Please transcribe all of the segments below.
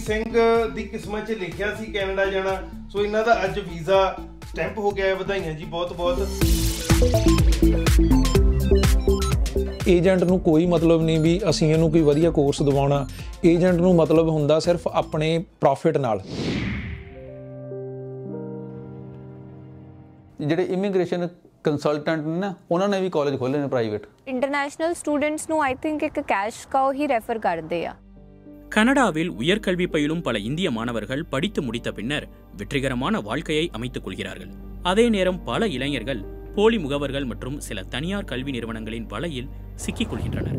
ਸਿੰਘ ਦੀ ਕਿਸਮਤ 'ਚ ਲਿਖਿਆ ਸੀ ਕੈਨੇਡਾ ਜਾਣਾ ਸੋ ਇਹਨਾਂ ਦਾ ਅੱਜ ਵੀਜ਼ਾ ਸਟੈਂਪ ਹੋ ਗਿਆ ਹੈ ਵਧਾਈਆਂ ਜੀ ਬਹੁਤ ਬਹੁਤ ਏਜੰਟ ਨੂੰ ਕੋਈ ਮਤਲਬ ਨਹੀਂ ਵੀ ਅਸੀਂ ਇਹਨੂੰ ਕੋਈ ਵਧੀਆ ਕੋਰਸ ਦਿਵਾਉਣਾ ਏਜੰਟ ਨੂੰ ਮਤਲਬ ਹੁੰਦਾ ਸਿਰਫ ਆਪਣੇ ਪ੍ਰੋਫਿਟ ਨਾਲ ਜਿਹੜੇ ਇਮੀਗ੍ਰੇਸ਼ਨ ਕੰਸਲਟੈਂਟ ਨੇ ਨਾ ਉਹਨਾਂ ਨੇ ਵੀ ਕਾਲਜ ਖੋਲ੍ਹੇ ਨੇ ਪ੍ਰਾਈਵੇਟ ਇੰਟਰਨੈਸ਼ਨਲ ਸਟੂਡੈਂਟਸ ਨੂੰ ਆਈ ਥਿੰਕ ਇੱਕ ਕੈਸ਼ ਕਾਉ ਹੀ ரெஃபர் ਕਰਦੇ ਆ கனடாவில் உயர்கல்வி பயிலும் பல இந்திய மாணவர்கள் படித்து முடித்த பின்னர் வெற்றிகரமான வாழ்க்கையை அமைத்துக் கொள்கிறார்கள் அதே நேரம் பல இளைஞர்கள் போலி முகவர்கள் மற்றும் சில தனியார் கல்வி நிறுவனங்களின் வலையில் சிக்கிக் கொள்கின்றனர்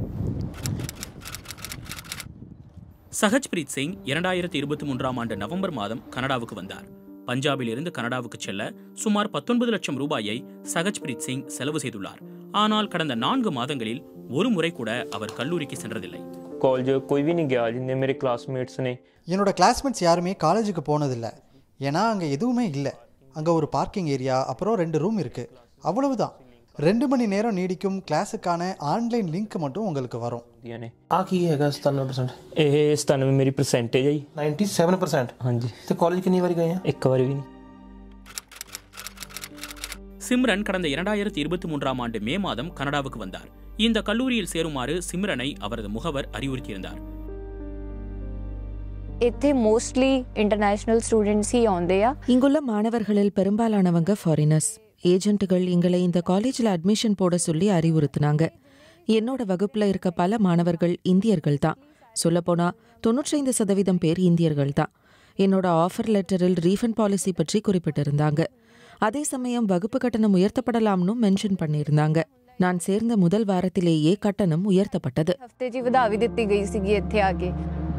சஹஜ்பிரீத் சிங் இரண்டாயிரத்தி இருபத்தி மூன்றாம் ஆண்டு நவம்பர் மாதம் கனடாவுக்கு வந்தார் பஞ்சாபில் இருந்து கனடாவுக்கு செல்ல சுமார் பத்தொன்பது லட்சம் ரூபாயை சஹஜ்பிரீத் சிங் செலவு செய்துள்ளார் ஆனால் கடந்த நான்கு மாதங்களில் ஒரு முறை கூட அவர் கல்லூரிக்கு சென்றதில்லை ਕਾਲਜ ਕੋਈ ਵੀ ਨਹੀਂ ਗਿਆ ਜਿੰਨੇ ਮੇਰੇ ਕਲਾਸਮੇਟਸ ਨੇ என்னோட கிளாஸ்மேட்ஸ் யாருமே காலேஜுக்கு போனதில்லை ஏன்னா அங்கே எதுவுமே இல்லை அங்கே ஒரு பார்க்கிங் ஏரியா அப்புறம் ரெண்டு ரூம் இருக்குது அவ்வளவுதான் ரெண்டு மணி நேரம் நீடிக்கும் கிளாஸுக்கான ஆன்லைன் லிங்க் மட்டும் உங்களுக்கு வரும் ਦੀਆਂ ਨੇ ਆ ਕੀ ਹੈਗਾ 97% ਇਹ 97 ਮੇਰੀ ਪਰਸੈਂਟੇਜ ਹੈ ਜੀ 97% ਹਾਂਜੀ ਤੇ ਕਾਲਜ ਕਿੰਨੀ ਵਾਰੀ ਗਏ ਆ ਇੱਕ ਵਾਰੀ ਵੀ ਨਹੀਂ சிம்ரன் கடந்த இரண்டாயிரத்தி இருபத்தி மூன்றாம் ஆண்டு மே மாதம் கனடாவுக்கு வந்தார் இந்த கல்லூரியில் சேருமாறு சிம்ரனை அவரது முகவர் அறிவுறுத்தியிருந்தார் ਇੱਥੇ ਮੋਸਟਲੀ ਇੰਟਰਨੈਸ਼ਨਲ ஸ்டூடெண்ட்ஸ் ਹੀ ਆਉਂਦੇ ਆ இங்குள்ள மாணவர்களில் பெரும்பாலானவங்க ஃபாரினர்ஸ் ஏஜென்ட்டுகள் எங்களை இந்த காலேஜில் அட்மிஷன் போட சொல்லி அறிவுறுத்துனாங்க என்னோட வகுப்புல இருக்க பல மாணவர்கள் இந்தியர்கள் தான் சொல்லப்போனா தொண்ணூற்றைந்து சதவீதம் பேர் இந்தியர்கள் தான் என்னோட ஆஃபர் லெட்டரில் ரீஃபண்ட் பாலிசி பற்றி குறிப்பிட்டிருந்தாங்க அதே சமயம் வகுப்பு கட்டணம் உயர்த்தப்படலாம்னு மென்ஷன் பண்ணியிருந்தாங்க நான் சேர்ந்த முதல் வாரத்திலேயே கட்டணம் உயர்த்தப்பட்டது ਹਫਤੇ 'ਚ ਹੀ ਵਧਾ ਵੀ ਦਿੱਤੀ ਗਈ ਸੀਗੀ ਇੱਥੇ ਆ ਕੇ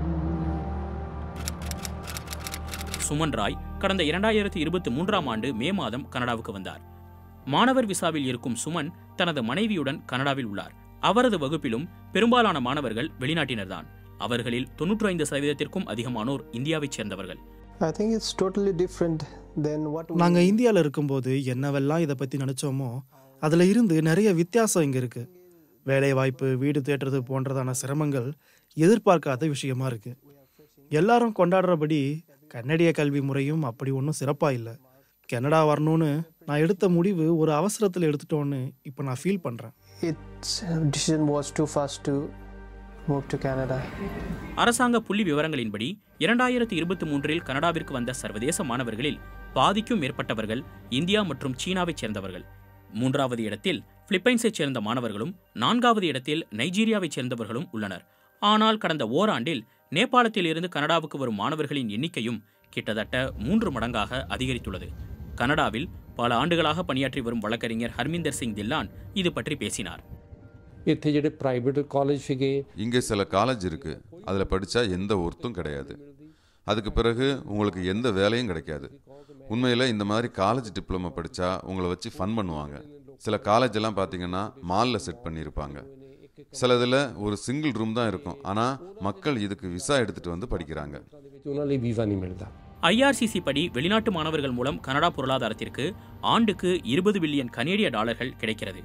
சுமன் ராய் கடந்த இரண்டாயிரத்தி இருபத்தி மூன்றாம் ஆண்டு மே மாதம் கனடாவுக்கு வந்தார் மாணவர் விசாவில் இருக்கும் சுமன் தனது மனைவியுடன் கனடாவில் உள்ளார் அவரது வகுப்பிலும் பெரும்பாலான மாணவர்கள் வெளிநாட்டினர்தான் அவர்களில் தொன்னூற்றி ஐந்து சதவீதத்திற்கும் அதிகமானோர் இந்தியாவைச் சேர்ந்தவர்கள் I think it's totally different than what we நாங்கள் இந்தியாவில் இருக்கும்போது என்னவெல்லாம் இதை பற்றி நினச்சோமோ அதில் இருந்து நிறைய வித்தியாசம் இங்கே இருக்குது வேலை வாய்ப்பு வீடு தேடுறது போன்றதான சிரமங்கள் எதிர்பார்க்காத விஷயமா இருக்குது எல்லாரும் கொண்டாடுறபடி கன்னடிய கல்வி முறையும் அப்படி ஒன்றும் சிறப்பாக இல்லை கனடா வரணும்னு நான் எடுத்த முடிவு ஒரு அவசரத்தில் எடுத்துட்டோன்னு இப்போ நான் ஃபீல் பண்ணுறேன் its decision was too fast to move to Canada. அரசாங்க புள்ளி விவரங்களின்படி இரண்டாயிரத்தி இருபத்தி மூன்றில் கனடாவிற்கு வந்த சர்வதேச மாணவர்களில் பாதிக்கும் மேற்பட்டவர்கள் இந்தியா மற்றும் சீனாவைச் சேர்ந்தவர்கள் மூன்றாவது இடத்தில் பிலிப்பைன்ஸைச் சேர்ந்த மாணவர்களும் நான்காவது இடத்தில் நைஜீரியாவைச் சேர்ந்தவர்களும் உள்ளனர் ஆனால் கடந்த ஓராண்டில் நேபாளத்தில் இருந்து கனடாவுக்கு வரும் மாணவர்களின் எண்ணிக்கையும் கிட்டத்தட்ட மூன்று மடங்காக அதிகரித்துள்ளது கனடாவில் பல ஆண்டுகளாக பணியாற்றி வரும் வழக்கறிஞர் ஹர்மிந்தர் சிங் தில்லான் இது பற்றி பேசினார் ਇੱਥੇ ਜਿਹੜੇ ਪ੍ਰਾਈਵੇਟ ਕਾਲਜ ਸੀਗੇ இங்கே சில காலேஜ் இருக்கு அதில் படித்தா எந்த ஒர்த்தும் கிடையாது அதுக்கு பிறகு உங்களுக்கு எந்த வேலையும் கிடைக்காது உண்மையில் இந்த மாதிரி காலேஜ் டிப்ளமோ படித்தா உங்களை வச்சு ஃபன் பண்ணுவாங்க சில காலேஜ் எல்லாம் பார்த்தீங்கன்னா மாலில் செட் பண்ணியிருப்பாங்க சில இதில் ஒரு சிங்கிள் ரூம் தான் இருக்கும் ஆனால் மக்கள் இதுக்கு விசா எடுத்துகிட்டு வந்து படிக்கிறாங்க ਵਿੱਚ ਉਹਨਾਂ ਲਈ ਵੀਜ਼ਾ ਨਹੀਂ ਮਿਲਦਾ ஐஆர்சிசி படி வெளிநாட்டு மாணவர்கள் மூலம் கனடா பொருளாதாரத்திற்கு ஆண்டுக்கு இருபது பில்லியன் கனேடிய டாலர்கள் கிடைக்கிறது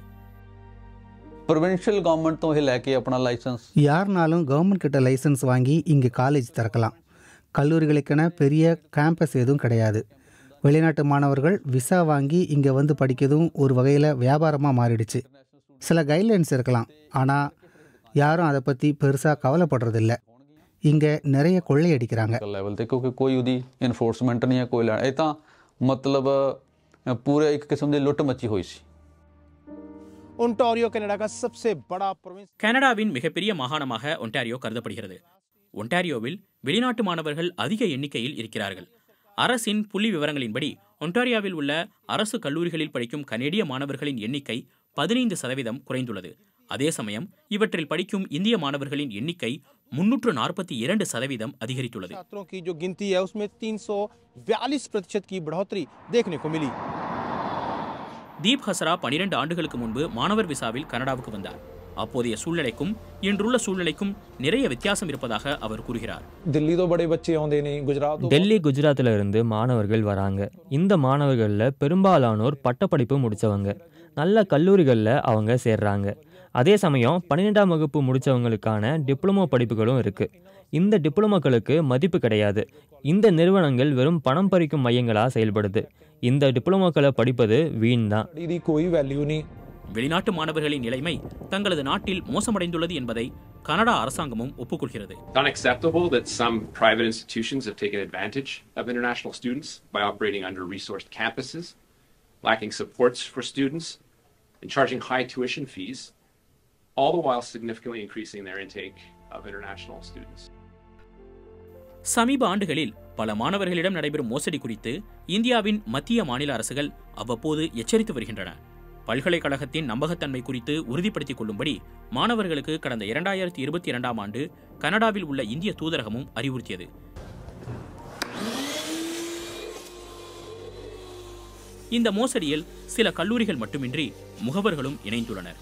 ਪ੍ਰੋਵਿੰਸ਼ੀਅਲ ਗਵਰਨਮੈਂਟ ਤੋਂ ਇਹ ਲੈ ਕੇ ਆਪਣਾ ਲਾਇਸੈਂਸ யாருனாலும் கவர்மெண்ட் கிட்ட லைசன்ஸ் வாங்கி இங்கே காலேஜ் திறக்கலாம் கல்லூரிகளுக்கென பெரிய கேம்பஸ் எதுவும் கிடையாது வெளிநாட்டு மாணவர்கள் விசா வாங்கி இங்கே வந்து படிக்கிறதும் ஒரு வகையில் வியாபாரமாக மாறிடுச்சு சில கைட்லைன்ஸ் இருக்கலாம் ஆனால் யாரும் அதை பற்றி பெருசாக கவலைப்படுறதில்ல இங்கே நிறைய கொள்ளையடிக்கிறாங்க ਲੈਵਲ ਤੇ ਕਿਉਂਕਿ ਕੋਈ ਉਹਦੀ ਇਨਫੋਰਸਮੈਂਟ ਨਹੀਂ ਹੈ ਕੋਈ ਲੈਣ ਇਹ ਤਾਂ ਮਤਲਬ ਅ, ਪੂਰੇ ਇੱਕ ਕਿਸਮ ਦੀ ਲੁੱਟ ਮੱਚੀ ਹੋਈ ਸੀ ओंटारियो कनाडा का सबसे बड़ा प्रोविंस கனடாவின் மிகப்பெரிய மாகாணமாக ஒன்டாரியோ கருதப்படுகிறது ஒன்டாரியோவில் வெளிநாட்டு மாணவர்கள் அதிக எண்ணிக்கையில் இருக்கிறார்கள் அரசின் புள்ளி விவரங்களின்படி ஒன்டாரியோவில் உள்ள அரசு கல்லூரிகளில் படிக்கும் கனேடிய மாணவர்களின் எண்ணிக்கை பதினைந்து சதவீதம் குறைந்துள்ளது அதே சமயம் இவற்றில் படிக்கும் இந்திய மாணவர்களின் எண்ணிக்கை முன்னூற்று நாற்பத்தி இரண்டு சதவீதம் அதிகரித்துள்ளது छात्रों की जो गिनती है उसमें 342 प्रतिशत की बढ़ोतरी देखने को मिली தீப் ஹசரா பனிரெண்டு ஆண்டுகளுக்கு முன்பு மாணவர் விசாவில் கனடாவுக்கு வந்தார் அப்போதைய சூழ்நிலைக்கும் இன்றுள்ள சூழ்நிலைக்கும் நிறைய வித்தியாசம் இருப்பதாக அவர் கூறுகிறார் ਦਿੱਲੀ ਤੋਂ ਬੜੇ ਬੱਚੇ ਆਉਂਦੇ ਨੇ ਗੁਜਰਾਤ ਤੋਂ டெல்லி குஜராத்தில் இருந்து மாணவர்கள் வராங்க இந்த மாணவர்களில் பெரும்பாலானோர் பட்டப்படிப்பு முடித்தவங்க நல்ல கல்லூரிகளில் அவங்க சேர்றாங்க அதே சமயம் பன்னிரெண்டாம் வகுப்பு முடித்தவங்களுக்கான டிப்ளமோ படிப்புகளும் இருக்குது இந்த டிப்ளமோக்களுக்கு மதிப்பு கிடையாது இந்த நிறுவனங்கள் வெறும் பணம் பறிக்கும் மையங்களாக செயல்படுது இந்த டிப்ளமோக்களை படிப்பது வீண் தான் ਇਹਦੀ ਕੋਈ ਵੈਲਿਊ ਨਹੀਂ வெளிநாட்டு மாணவர்களின் நிலைமை தங்களது நாட்டில் மோசமடைந்துள்ளது என்பதை கனடா அரசாங்கமும் ஒப்புக்கொள்கிறது unacceptable that some private institutions have taken advantage of international students by operating under resourced campuses, lacking supports for students, and charging high tuition fees, all the while significantly increasing their intake of international students. சமீப ஆண்டுகளில் பல மாணவர்களிடம் நடைபெறும் மோசடி குறித்து இந்தியாவின் மத்திய மாநில அரசுகள் அவ்வப்போது எச்சரித்து வருகின்றன பல்கலைக்கழகத்தின் நம்பகத்தன்மை குறித்து உறுதிப்படுத்திக் கொள்ளும்படி மாணவர்களுக்கு கடந்த இரண்டாயிரத்தி இருபத்தி இரண்டாம் ஆண்டு கனடாவில் உள்ள இந்திய தூதரகமும் அறிவுறுத்தியது இந்த மோசடியில் சில கல்லூரிகள் மட்டுமின்றி முகவர்களும் இணைந்துள்ளனர்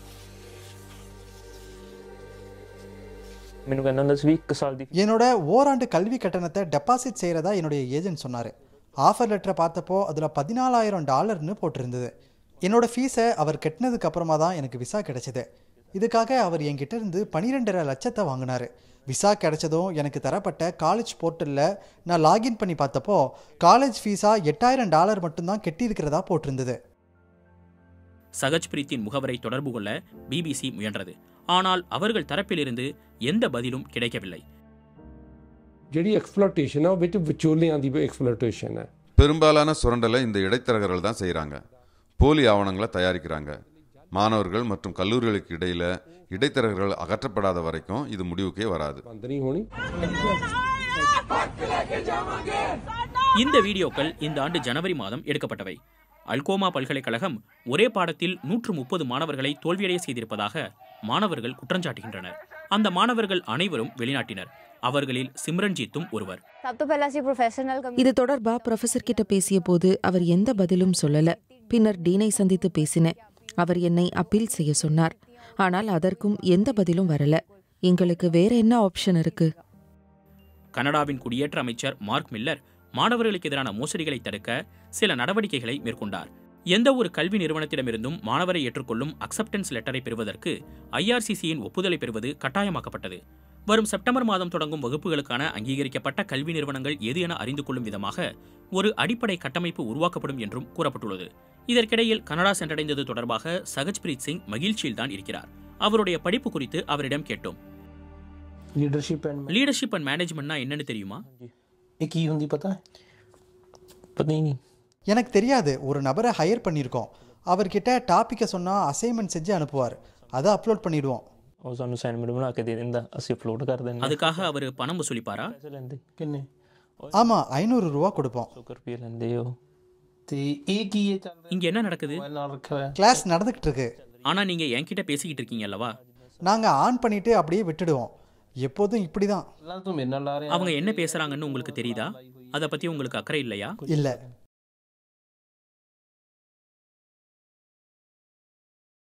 ਮੈਨੂੰ ਕਹਿੰਦਾ ਹੁੰਦਾ ਸੀ ਵੀ ਇੱਕ ਸਾਲ ਦੀ என்னோட ஓராண்டு கல்வி கட்டணத்தை டெபாசிட் செய்கிறதா என்னுடைய ஏஜென்ட் சொன்னார் ஆஃபர் லெட்டரை பார்த்தப்போ அதில் பதினாலாயிரம் டாலர்னு போட்டிருந்தது என்னோட ஃபீஸை அவர் கட்டினதுக்கு அப்புறமா தான் எனக்கு விசா கிடைச்சது இதுக்காக அவர் என்கிட்ட இருந்து பன்னிரெண்டரை லட்சத்தை வாங்கினார் விசா கிடைச்சதும் எனக்கு தரப்பட்ட காலேஜ் போர்ட்டலில் நான் லாகின் பண்ணி பார்த்தப்போ காலேஜ் ஃபீஸாக எட்டாயிரம் டாலர் மட்டும்தான் கெட்டியிருக்கிறதா போட்டிருந்தது சகஜ் பிரீத்தின் முகவரை தொடர்பு கொள்ள பிபிசி முயன்றது ஆனால் அவர்கள் தரப்பிலிருந்து எந்த பதிலும் கிடைக்கவில்லை ਜਿਹੜੀ ਐਕਸਪਲੋਇਟੇਸ਼ਨ ਹੈ ਉਹ ਵਿੱਚ ਵਿਚੋਲਿਆਂ ਦੀ ਐਕਸਪਲੋਇਟੇਸ਼ਨ ਹੈ பெரும்பாலான சுரண்டலை இந்த இடைத்தரகர்கள் தான் செய்கிறாங்க போலி ஆவணங்களை தயாரிக்கிறாங்க மாணவர்கள் மற்றும் கல்லூரிகளுக்கு இடையில இடைத்தரகர்கள் அகற்றப்படாத வரைக்கும் இது முடிவுக்கே வராது ਬੰਦ ਨਹੀਂ ਹੋਣੀ இந்த வீடியோக்கள் இந்த ஆண்டு ஜனவரி மாதம் எடுக்கப்பட்டவை அல்கோமா பல்கலைக்கழகம் ஒரே பாடத்தில் நூற்று முப்பது மாணவர்களை தோல்வியடைய செய்திருப்பதாக மாணவர்கள் குற்றஞ்சாட்டுகின்றனர் அந்த மாணவர்கள் அனைவரும் வெளிநாட்டினர் அவர்களில் சிம்ரன்ஜீத்தும் ஒருவர் सब तो पहला सी प्रोफेशनल இது தொடர்பா ப்ரொஃபசர் கிட்ட பேசிய போது அவர் எந்த பதிலும் சொல்லல பின்னர் டீனை சந்தித்து பேசினேன் அவர் என்னை அப்பீல் செய்ய சொன்னார் ஆனால் அதற்கும் எந்த பதிலும் வரல எங்களுக்கு வேற என்ன ஆப்ஷன் இருக்கு கனடாவின் குடியேற்ற அமைச்சர் மார்க் மில்லர் மாணவர்களுக்கு எதிரான மோசடிகளை தடுக்க சில நடவடிக்கைகளை மேற்கொண்டார் எந்த ஒரு கல்வி நிறுவனத்திடமிருந்தும் மாணவரை ஏற்றுக்கொள்ளும் அக்செப்டன்ஸ் லெட்டரை பெறுவதற்கு ஐஆர்சிசியின் ஒப்புதலை பெறுவது கட்டாயமாக்கப்பட்டது வரும் செப்டம்பர் மாதம் தொடங்கும் வகுப்புகளுக்கான அங்கீகரிக்கப்பட்ட கல்வி நிறுவனங்கள் எது என அறிந்து கொள்ளும் விதமாக ஒரு அடிப்படை கட்டமைப்பு உருவாக்கப்படும் என்றும் கூறப்பட்டுள்ளது இதற்கிடையில் கனடா சென்றடைந்தது தொடர்பாக சகஜ்பிரீத் சிங் மகிழ்ச்சியில் தான் இருக்கிறார் அவருடைய படிப்பு குறித்து அவரிடம் கேட்டோம் ਲੀਡਰਸ਼ਿਪ ਐਂਡ லீடர்ஷிப் அண்ட் மேனேஜ்மெண்ட்னா என்னன்னு தெரியுமா ਇਹ ਕੀ ਹੁੰਦੀ ਪਤਾ ਹੈ ਪਤਾ ਹੀ ਨਹੀਂ எனக்கு தெரியாது ஒரு நபரை ஹையர் பண்ணியிருக்கோம் அவர்கிட்ட டாப்பிக்கை சொன்னால் அசைன்மெண்ட் செஞ்சு அனுப்புவார் அதை அப்லோட் பண்ணிடுவோம் ਉਹ ਸਾਨੂੰ ਅਸਾਈਨਮੈਂਟ ਬਣਾ ਕੇ ਦੇ ਦਿੰਦਾ ਅਸੀਂ ਅਪਲੋਡ ਕਰ ਦਿੰਦੇ அதுக்காக அவர் பணம் வசூலிப்பாரா ਪੈਸੇ ਲੈਂਦੇ ਕਿੰਨੇ ஆமாம் ஐநூறு ரூபா கொடுப்போம் 100 ਰੁਪਏ ਲੈਂਦੇ ਉਹ ਤੇ ਇਹ ਕੀ ਇਹ ਚੱਲ இங்க என்ன நடக்குது ਨਾਲ ਰੱਖਿਆ ਹੋਇਆ கிளாஸ் நடந்துக்கிட்டு இருக்கு ஆனா நீங்க என்கிட்ட பேசிக்கிட்டு இருக்கீங்க அல்லவா நாங்கள் ஆன் பண்ணிட்டு அப்படியே விட்டுடுவோம் எப்போதும் இப்படி தான் ਪਹਿਲਾਂ ਤੂੰ ਮੇਰੇ ਨਾਲ ਲਾ ਰਿਹਾ அவங்க என்ன பேசுறாங்கன்னு உங்களுக்கு தெரியுதா அதை பத்தி உங்களுக்கு அக்கறை இல்லையா இல்லை